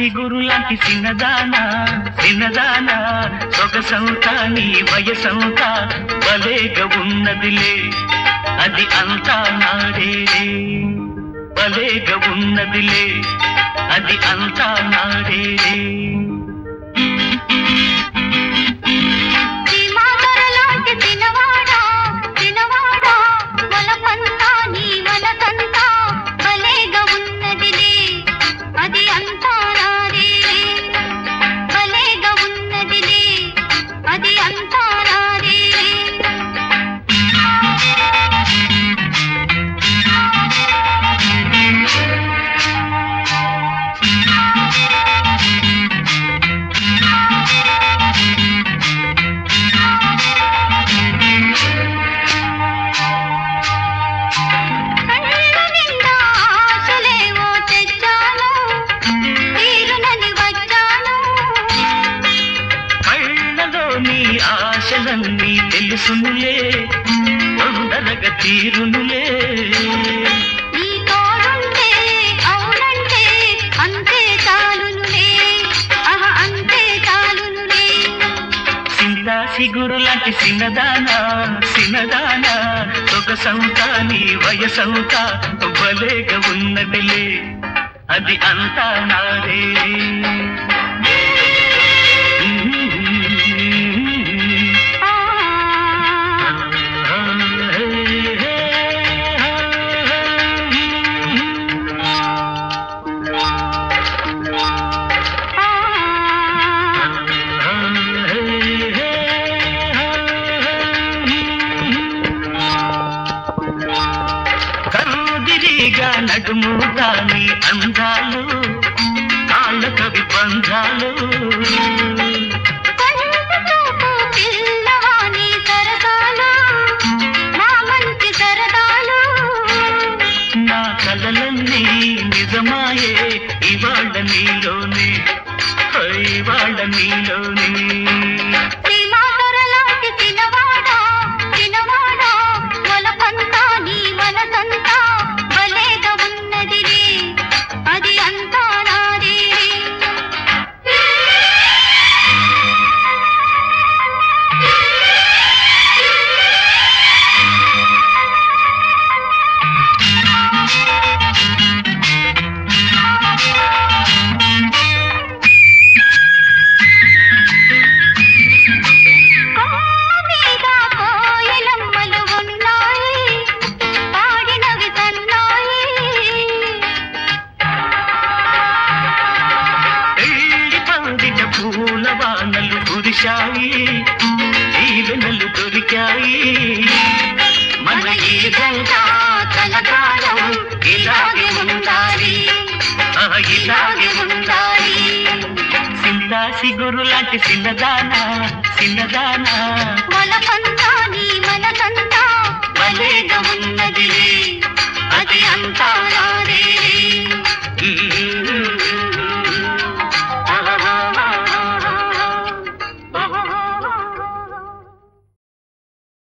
సిగురు లాంటి చిన్నదానా చిన్నదానా సొగసంతా నీ వయసంతా భలేగా ఉన్నదిలే అది అంతా నాడే భలేగా ఉన్నదిలే అది అంతా నాడే సీమాధరలాంటి తినవాడా తినవాడా మొలకంతా నీ మనకంతా భలేగా ఉన్నదిలే అది అంతా నాదే భలేగా ఉన్నదిలే అది అంతా నాదే కళ్ళ నిండా ఆశలేవో తెచ్చాను తీరునని వచ్చాను కళ్ళలో నీ ఆశలన్నీ తెలుసునులే తొందరగా తీరునులే నీ తోడుంటే అవునంటే అంతే చాలునులే అహ అంతే చాలునులే సింతా సిగురు లాంటి సిన్నదానా సిన్నదానా సొగసంతా నీ వయసంతా భలేగా ఉన్నదిలే అది అంతా నాదే ఆ ఆ కరుదిరిగా నడుము దాని అందాలు కాళ్ళ కవి బంధాలు కొండతోపు పిల్లవాని సరసాలు నా మంచి సరదాలు నా కలలన్నీ నిజమాయే ఇవాళ్ళ నీలోనే ఇవాళ్ళ నీలోనే శ్రీమాధురలాంటి తినవాడా తినవాడా మొలకంతా నీ మనసంతా భలేగా ఉన్నదిలే అది అంతా నాదే కొమ్మ మీద కోయిలమ్మలు ఉన్నాయి పాడినవి సన్నాయి పెళ్లి పందిట పూల వానలు కురిశాయి దీవెనలు దొరికాయి మన ఈ గంట కలకాలం ఇలాగే ఉండాలి ఆ, ఇలాగే ఉండాలి సింతా సిగురు లాంటి చిన్నదానా చిన్నదానా మొలకంతా నీ మనకంతా భలేగా ఉన్నదిలే అది అంతా